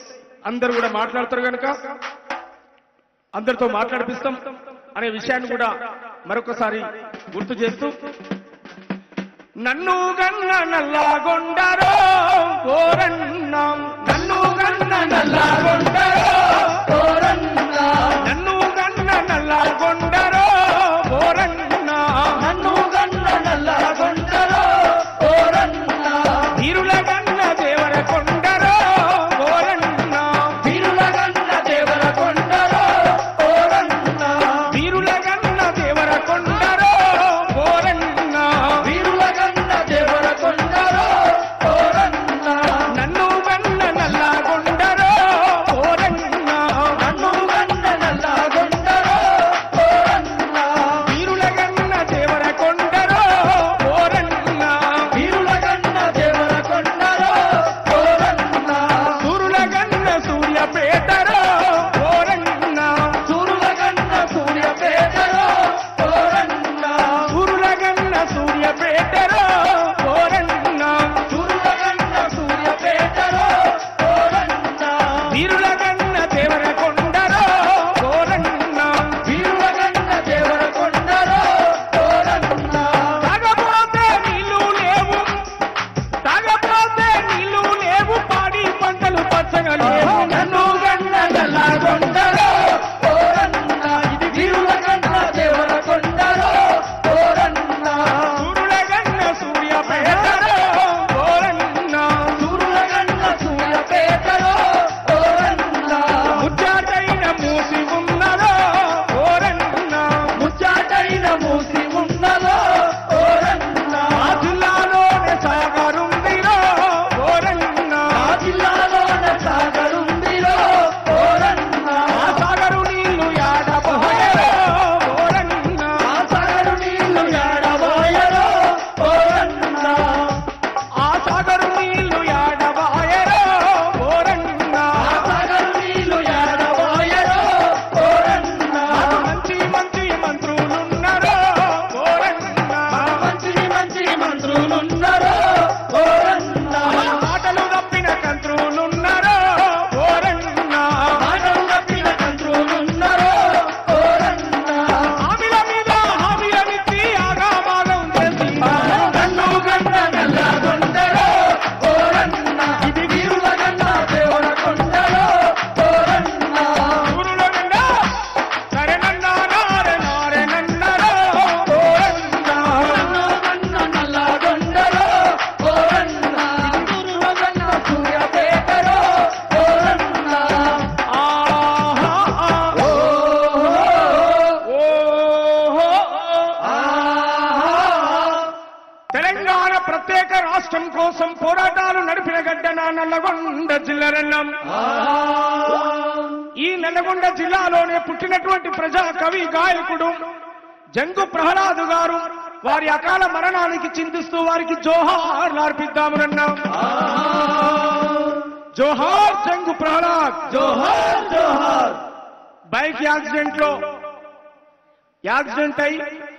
అందరూ కూడా మాట్లాడతారు కనుక అందరితో మాట్లాడిపిస్తాం అనే విషయాన్ని కూడా మరొకసారి గుర్తు చేస్తూ నన్ను గన్న నల్లగొండరో కోరన్నాం నన్ను గన్న నల్లగొండరో కోరన్నా నన్ను గన్న నల్లగొండరో కోరన్నా నన్ను గన్న నల్లగొండరో కోరన్నా తీరుల గన్న దేవర కొండరో కోరన్నా తీరుల గన్న దేవర కొండరో కోరన్నా వీరుల గన్న దేవర కొండరో కోరన్నా వీరుల గన్న దేవర కొండరో కోరన్నా నన్ను గన్న నల్ల కొండరో కోరన్నా నన్ను గన్న నల్ల కొండరో కోరన్నా వీరుల గన్న దేవర కొండరో కోరన్నా వీరుల గన్న దేవర కొండరో కోరన్నా సూరుల గన్న సూర్యపేటరో కోరన్నా సూరుల గన్న సూర్యపేటరో కోరన్నా సూరుల గన్న సూర్యపేటరో కోరన్నా సూరుల గన్న సూర్యపేటరో కోరన్నా వీరుల గన్న దేవర కొండరో కోరన్నా వీరుల గన్న దేవర కొండరో కోరన్నా తాగబోతే నీళ్ళు లేవు తాగబోతే నీళ్ళు లేవు పాడి పంటలు పచ్చగా లేవు నన్ను గన్న గల్లగొండరో కోరన్నా ఇది వీరుల గన్న దేవర కొండరో కోరన్నా సూర్యుల గన్న సూర్యపేటరో కోరన్నా సూర్యుల గన్న సూర్యపేటరో కోరన్నా ముచ్చాటైన మూసి ఉన్నదో కోరన్నా ముచ్చాటైన మూసి ఉన్నదో కోరన్నా ఆ జిల్లాలోనే సాగరుందిరో కోరన్నా ఆ జిల్లాలోనే సాగరుందిరో కోరన్నా ఆ సాగరు నీళ్లు యాడబోయరో కోరన్నా ఆ సాగరు నీళ్లు యాడబోయరో కోరన్నా ఆ సాగరు నీళ్లు యాడబాయరో కోరన్నా ఆ సాగరు నీళ్లు యాడబాయరో కోరన్నా మంచి మంచి మంత్రులున్నారో కోరన్నా మంచి మంచి మంత్రులున్నారో కోరన్నా మాటలు తప్పిన కంత్రులున్నారో కోరన్నా మాటలు తప్పిన కంత్రులున్నారో కోరన్నా హామీల మీద హామీలనిచ్చి ఆగామాగం చేసి నన్ను గన్న నల్లగొండరో కోరన్నా ఇది వీరుల గన్న దేవుల కొండరో కోరన్నా ఊరుల గన్న సరేనన్నా నారే నారే నన్నరో కోరన్నా నన్ను గన్న నల్లగొండరో కోరన్నా ఊరుల గన్న సూర్యపేటరో కోరన్నా ఆహా ఓహో తెలంగాణ ప్రత్యేక రాష్ట్రం కోసం పోరాటాలు నడిపిన గడ్డ నా నల్లగొండ జిల్లరన్నం ఈ నల్లగొండ జిల్లాలోనే పుట్టినటువంటి ప్రజా కవి గాయకుడు జంగు ప్రహ్లాదు గారు వారి అకాల మరణానికి చింతిస్తూ వారికి జోహార్లు అర్పిద్దామనన్నాం జోహార్ జంగు ప్రహ్లాద్ జోహార్ జోహార్ బైక్ యాక్సిడెంట్ లో యాక్సిడెంట్ అయి